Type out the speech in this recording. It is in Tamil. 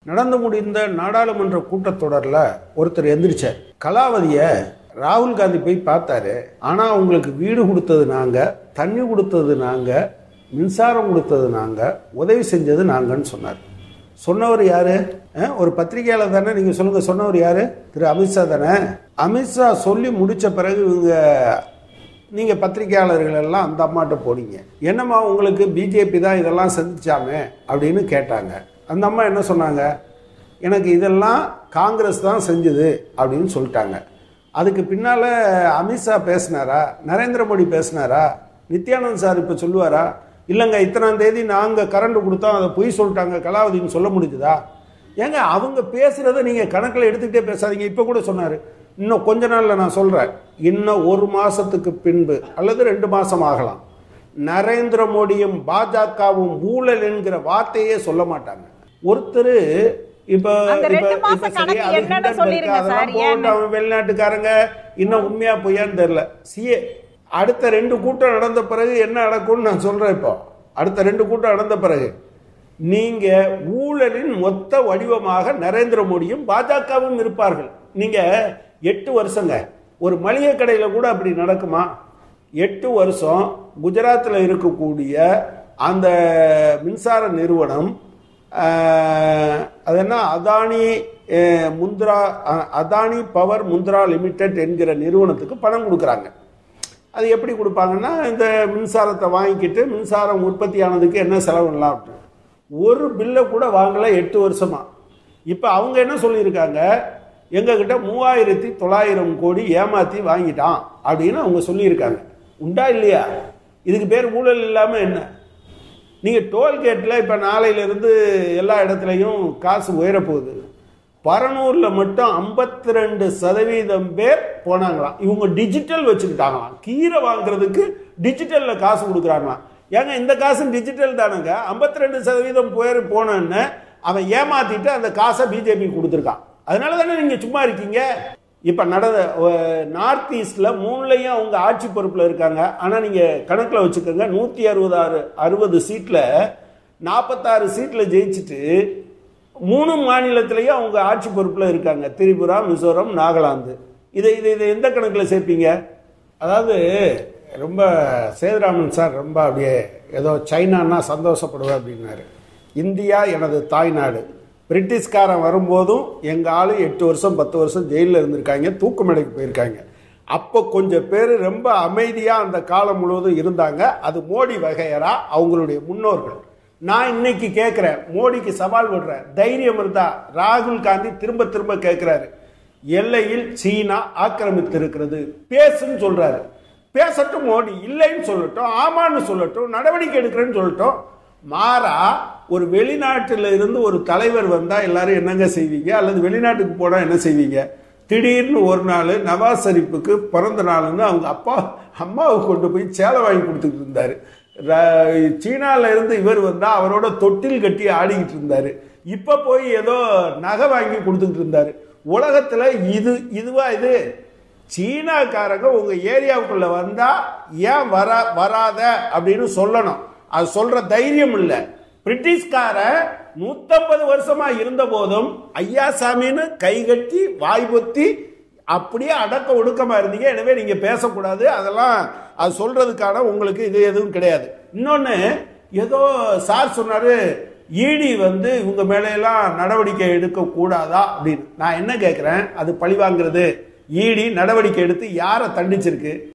நடந்து முடிந்த நாடாளுமன்ற கூட்டத்தொடரில் ஒருத்தர் எந்திரிச்சார் கலாவதியை ராகுல் காந்தி போய் பார்த்தாரு ஆனால் உங்களுக்கு வீடு கொடுத்தது நாங்கள் தண்ணி கொடுத்தது நாங்கள் மின்சாரம் கொடுத்தது நாங்கள் உதவி செஞ்சது நாங்கன்னு சொன்னார் சொன்னவர் யாரு அஹ், ஒரு பத்திரிகையாளர் தானே நீங்க சொல்லுங்க சொன்னவர் யாரு திரு அமித்ஷா தானே அமித்ஷா சொல்லி முடிச்ச பிறகு இவங்க நீங்க பத்திரிகையாளர்கள் எல்லாம் அந்த அம்மாட்ட போனீங்க என்னம்மா உங்களுக்கு பிஜேபி தான் இதெல்லாம் செஞ்சாமே அப்படின்னு கேட்டாங்க அந்த அம்மா என்ன சொன்னாங்க எனக்கு இதெல்லாம் காங்கிரஸ் தான் செஞ்சது அப்படின்னு சொல்லிட்டாங்க அதுக்கு பின்னால அமித்ஷா பேசினாரா நரேந்திர மோடி பேசினாரா நித்யானந்த் சார் இப்போ சொல்லுவாரா இல்லைங்க இத்தனாம் தேதி நாங்கள் கரண்ட் கொடுத்தோம் அதை பொய் சொல்லிட்டாங்க கலாவதின்னு சொல்ல முடிஞ்சுதா ஏங்க அவங்க பேசுறத நீங்கள் கணக்கில் எடுத்துக்கிட்டே பேசாதீங்க இப்போ கூட சொன்னார் இன்னும் கொஞ்ச நாளில் நான் சொல்கிறேன் இன்னும் ஒரு மாதத்துக்கு பின்பு அல்லது ரெண்டு மாதம் ஆகலாம் நரேந்திர மோடியும் பாஜகவும் ஊழல் என்கிற வார்த்தையே சொல்ல மாட்டாங்க ஒருத்தர் இப்போ அந்த ரெண்டு இப்போ- மாச இப்போ சரி, கணக்கு அது என்னன்னு ஹிண்டன்பர்க் சொல்லிருங்க அதெல்லாம் சார், போகட்டும், ஏன்னு? அவன் வெளிநாட்டுக்காரங்க இன்னும் உண்மையா பொய்யான்னு தெரியல சிஏ அடுத்த ரெண்டு கூட்டம் நடந்த பிறகு என்ன நடக்கும்னு நான் சொல்றேன் இப்போ அடுத்த ரெண்டு கூட்டம் நடந்த பிறகு நீங்க ஊழலின் மொத்த வடிவமாக நரேந்திர மோடியும் பாஜகவும் இருப்பார்கள் நீங்க எட்டு வருஷங்க ஒரு மளிகை கடையில கூட அப்படி நடக்குமா எட்டு வருஷம் குஜராத்தில் இருக்கக்கூடிய அந்த மின்சார நிறுவனம் ஆஹ், அது என்ன அதானி அஹ், முந்த்ரா அஹ், அதானி பவர் முந்த்ரா லிமிடெட் என்கிற நிறுவனத்துக்கு பணம் கொடுக்குறாங்க அது எப்படி கொடுப்பாங்கன்னா இந்த மின்சாரத்தை வாங்கிக்கிட்டு மின்சாரம் உற்பத்தி ஆனதுக்கு என்ன செலவுலாம் அப்படின்னு. ஒரு பில்லை கூட வாங்கல எட்டு வருஷமா இப்போ அவங்க என்ன சொல்லியிருக்காங்க எங்ககிட்ட மூவாயிரத்தி தொள்ளாயிரம் கோடி ஏமாத்தி வாங்கிட்டான் அப்படின்னு அவங்க சொல்லியிருக்காங்க உண்டா இல்லையா இதுக்கு பேர் ஊழல் இல்லாமல் என்ன நீங்கள் டோல்கேட்டில் இப்போ நாளையிலேருந்து எல்லா இடத்துலையும் காசு உயரப்போகுது பரனூரில் மட்டும் 52% ரெண்டு சதவீதம் பேர் போனாங்களாம் இவங்க டிஜிட்டல் வச்சுக்கிட்டாங்களாம் கீரை வாங்குறதுக்கு டிஜிட்டலில் காசு கொடுக்குறாங்களாம் ஏங்க இந்த காசு டிஜிட்டல் தானுங்க 52% ரெண்டு சதவீதம் பேர் போனோன்னு அவன் ஏமாத்திட்டு அந்த காசை பிஜேபி கொடுத்துருக்கான் அதனால தானே நீங்கள் சும்மா இருக்கீங்க இப்போ நடந்த நார்த் ஈஸ்டில் மூணுலையும் அவங்க ஆட்சி பொறுப்பில் இருக்காங்க ஆனால் நீங்கள் கணக்கில் வச்சுக்கோங்க நூற்றி அறுபதாறு அறுபது சீட்டில் நாற்பத்தாறு சீட்டில் ஜெயிச்சுட்டு மூணு மாநிலத்திலையும் அவங்க ஆட்சி பொறுப்பில் இருக்காங்க திரிபுரா மிசோரம் நாகாலாந்து இதை இதை இதை எந்த கணக்கில் சேர்ப்பீங்க அதாவது ரொம்ப சேதுராமன் சார் ரொம்ப அப்படியே ஏதோ சைனான்னா சந்தோஷப்படுவேன் அப்படின்னாரு இந்தியா எனது தாய்நாடு பிரிட்டிஷ்காரன் வரும்போதும் எங்கள் ஆளு எட்டு வருஷம் பத்து வருஷம் ஜெயிலில் இருந்திருக்காங்க தூக்குமடைக்கு போயிருக்காங்க அப்போ கொஞ்சம் பேர் ரொம்ப அமைதியாக அந்த காலம் முழுவதும் இருந்தாங்க அது மோடி வகையரா அவங்களுடைய முன்னோர்கள் நான் இன்னைக்கு கேட்குறேன் மோடிக்கு சவால் விடுறேன் தைரியம் இருந்தா ராகுல் காந்தி திரும்ப திரும்ப கேட்குறாரு எல்லையில் சீனா ஆக்கிரமித்து இருக்கிறது பேசுன்னு சொல்றாரு பேசட்டும் மோடி இல்லைன்னு சொல்லட்டும் ஆமான்னு சொல்லட்டும் நடவடிக்கை எடுக்கிறேன்னு சொல்லட்டும் மாறா ஒரு வெளிநாட்டில் இருந்து ஒரு தலைவர் வந்தா எல்லாரும் என்னங்க செய்வீங்க அல்லது வெளிநாட்டுக்கு போனா என்ன செய்வீங்க திடீர்னு ஒரு நாள் நவாஸ் ஷரீஃபுக்கு பிறந்த நாள்னு அவங்க அப்பா அம்மாவுக்கு கொண்டு போய் சேலை வாங்கி கொடுத்துட்டு இருந்தாரு ர- சீனால இருந்து இவர் வந்தா அவரோட தொட்டில் கட்டி ஆடிக்கிட்டு இருந்தாரு இப்ப போய் ஏதோ நகை வாங்கி கொடுத்துட்டு இருந்தாரு உலகத்துல இது இதுவா இது சீனாக்காரங்க உங்க ஏரியாவுக்குள்ள வந்தா ஏன் வர வராத அப்படின்னு சொல்லணும் அது சொல்ற தைரியம் இல்ல பிரிட்டிஷ்கார நூத்தம்பது வருஷமா இருந்த போதும் ஐயா சாமின்னு கைகட்டி வாய் பொத்தி அப்படியே அடக்க ஒடுக்கமா இருந்தீங்க எனவே நீங்க பேசக்கூடாது அதெல்லாம் அது சொல்றதுக்கான உங்களுக்கு இது எதுவும் கிடையாது இன்னொன்னு ஏதோ சார் சொன்னாரு ஈடி வந்து இவங்க மேலையெல்லாம் நடவடிக்கை எடுக்க கூடாதா அப்படின்னு நான் என்ன கேட்கிறேன் அது பழி வாங்குறது ஈடி நடவடிக்கை எடுத்து யாரை தண்டிச்சிருக்கு